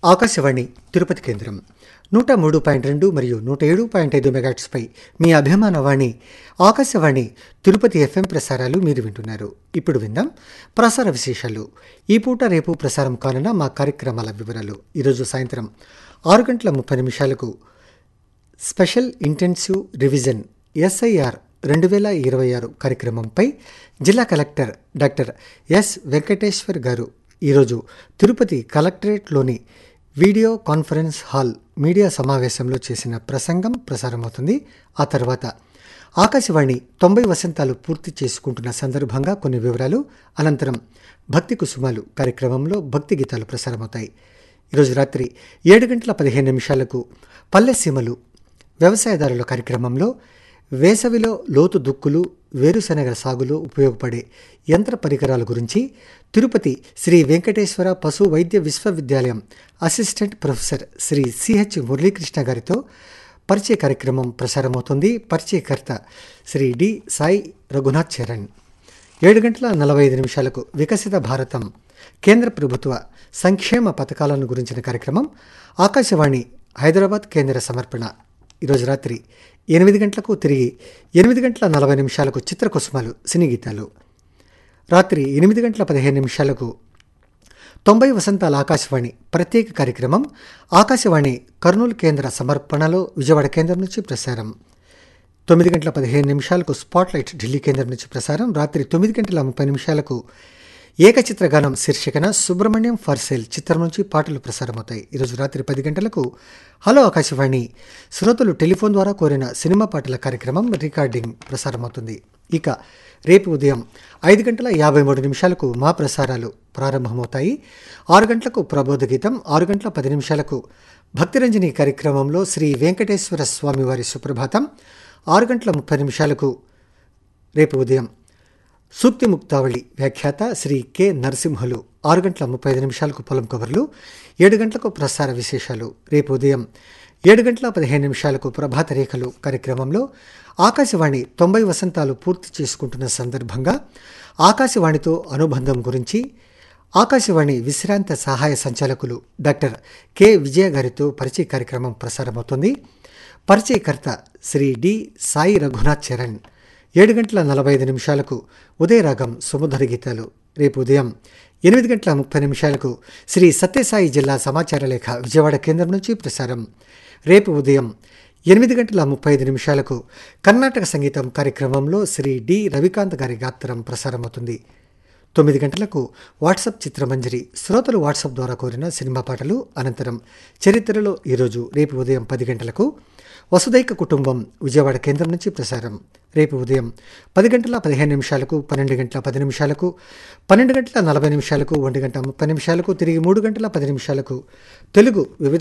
ఆకాశవాణి తిరుపతి కేంద్రం నూట మూడు పాయింట్ రెండు మరియు నూట ఏడు పాయింట్ ఐదు మెగాట్స్పై మీ అభిమాన వాణి ఆకాశవాణి తిరుపతి ఎఫ్ఎం ప్రసారాలు మీరు వింటున్నారు ఇప్పుడు విందాం ప్రసార విశేషాలు ఈ పూట రేపు ప్రసారం కానున్న మా కార్యక్రమాల వివరాలు ఈరోజు సాయంత్రం ఆరు గంటల ముప్పై నిమిషాలకు స్పెషల్ ఇంటెన్సివ్ రివిజన్ ఎస్ఐఆర్ రెండు వేల ఇరవై ఆరు కార్యక్రమంపై జిల్లా కలెక్టర్ డాక్టర్ ఎస్ వెంకటేశ్వర్ గారు ఈరోజు తిరుపతి కలెక్టరేట్లోని వీడియో కాన్ఫరెన్స్ హాల్ మీడియా సమావేశంలో చేసిన ప్రసంగం ప్రసారమవుతుంది ఆ తర్వాత ఆకాశవాణి తొంభై వసంతాలు పూర్తి చేసుకుంటున్న సందర్భంగా కొన్ని వివరాలు అనంతరం భక్తి కుసుమాలు కార్యక్రమంలో భక్తి గీతాలు ప్రసారమవుతాయి ఈరోజు రాత్రి ఏడు గంటల పదిహేను నిమిషాలకు పల్లెసీమలు వ్యవసాయదారుల కార్యక్రమంలో వేసవిలో లోతు దుక్కులు వేరుశనగ సాగులో ఉపయోగపడే యంత్ర పరికరాల గురించి తిరుపతి శ్రీ వెంకటేశ్వర పశు వైద్య విశ్వవిద్యాలయం assistant professor Sri CH Muralikrishna గారితో పరిచయ కార్యక్రమం ప్రసారమవుతుంది పరిచయకర్త శ్రీ డి సాయి రఘునాథ్ చరణ్ ఏడు గంటల నలభై ఐదు నిమిషాలకు వికసిత భారతం కేంద్ర ప్రభుత్వ సంక్షేమ పథకాలను గురించిన కార్యక్రమం ఆకాశవాణి హైదరాబాద్ కేంద్ర సమర్పణ ఈరోజు రాత్రి ఎనిమిది గంటలకు తిరిగి ఎనిమిది గంటల నలభై నిమిషాలకు చిత్రకుసుమాలు సినీ గీతాలు రాత్రి ఎనిమిది గంటల పదిహేను నిమిషాలకు తొంభై వసంతాల ఆకాశవాణి ప్రత్యేక కార్యక్రమం ఆకాశవాణి కర్నూలు కేంద్ర సమర్పణలో విజయవాడ కేంద్రం నుంచి ప్రసారం తొమ్మిది గంటల పదిహేను నిమిషాలకు స్పాట్లైట్ ఢిల్లీ కేంద్రం నుంచి ప్రసారం రాత్రి తొమ్మిది గంటల ముప్పై నిమిషాలకు ఏకచిత్ర గానం శీర్షికన సుబ్రహ్మణ్యం ఫర్ సేల్ చిత్రం నుంచి పాటలు ప్రసారమవుతాయి ఈరోజు రాత్రి పది గంటలకు హలో ఆకాశవాణి శ్రోతలు టెలిఫోన్ ద్వారా కోరిన సినిమా పాటల కార్యక్రమం రికార్డింగ్ ప్రసారమవుతుంది ఇక రేపు ఉదయం ఐదు గంటల యాభై మూడు నిమిషాలకు మా ప్రసారాలు ప్రారంభమవుతాయి ఆరు గంటలకు ప్రబోధ గీతం ఆరు గంటల పది నిమిషాలకు భక్తిరంజని కార్యక్రమంలో శ్రీ వెంకటేశ్వర స్వామి వారి సుప్రభాతం ఆరు గంటల ముప్పై నిమిషాలకు రేపు ఉదయం సూక్తి ముక్తావళి వ్యాఖ్యాత శ్రీ కె నరసింహులు ఆరు గంటల ముప్పై ఐదు నిమిషాలకు పొలం కవర్లు ఏడు గంటలకు ప్రసార విశేషాలు రేపు ఉదయం ఏడు గంటల పదిహేను నిమిషాలకు ప్రభాత రేఖలు కార్యక్రమంలో ఆకాశవాణి తొంభై వసంతాలు పూర్తి చేసుకుంటున్న సందర్భంగా ఆకాశవాణితో అనుబంధం గురించి ఆకాశవాణి విశ్రాంత సహాయ సంచాలకులు డాక్టర్ కె విజయ గారితో పరిచయ కార్యక్రమం ప్రసారమవుతుంది పరిచయకర్త శ్రీ డి సాయి రఘునాథ్ చరణ్ ఏడు గంటల నలభై ఐదు నిమిషాలకు ఉదయరాగం సుమధుర గీతాలు రేపు ఉదయం ఎనిమిది గంటల ముప్పై నిమిషాలకు శ్రీ సత్యసాయి జిల్లా సమాచార లేఖ విజయవాడ కేంద్రం నుంచి ప్రసారం రేపు ఉదయం ఎనిమిది గంటల ముప్పై ఐదు నిమిషాలకు కర్ణాటక సంగీతం కార్యక్రమంలో శ్రీ డి రవికాంత్ గారి గాత్రం ప్రసారమవుతుంది తొమ్మిది గంటలకు వాట్సాప్ చిత్రమంజరి శ్రోతలు వాట్సాప్ ద్వారా కోరిన సినిమా పాటలు అనంతరం చరిత్రలో ఈరోజు రేపు ఉదయం పది గంటలకు వసుదైక కుటుంబం విజయవాడ కేంద్రం నుంచి ప్రసారం రేపు ఉదయం పది గంటల పదిహేను నిమిషాలకు పన్నెండు గంటల పది నిమిషాలకు పన్నెండు గంటల నలభై నిమిషాలకు ఒంటి గంట ముప్పై నిమిషాలకు తిరిగి మూడు గంటల పది నిమిషాలకు తెలుగు వివిధ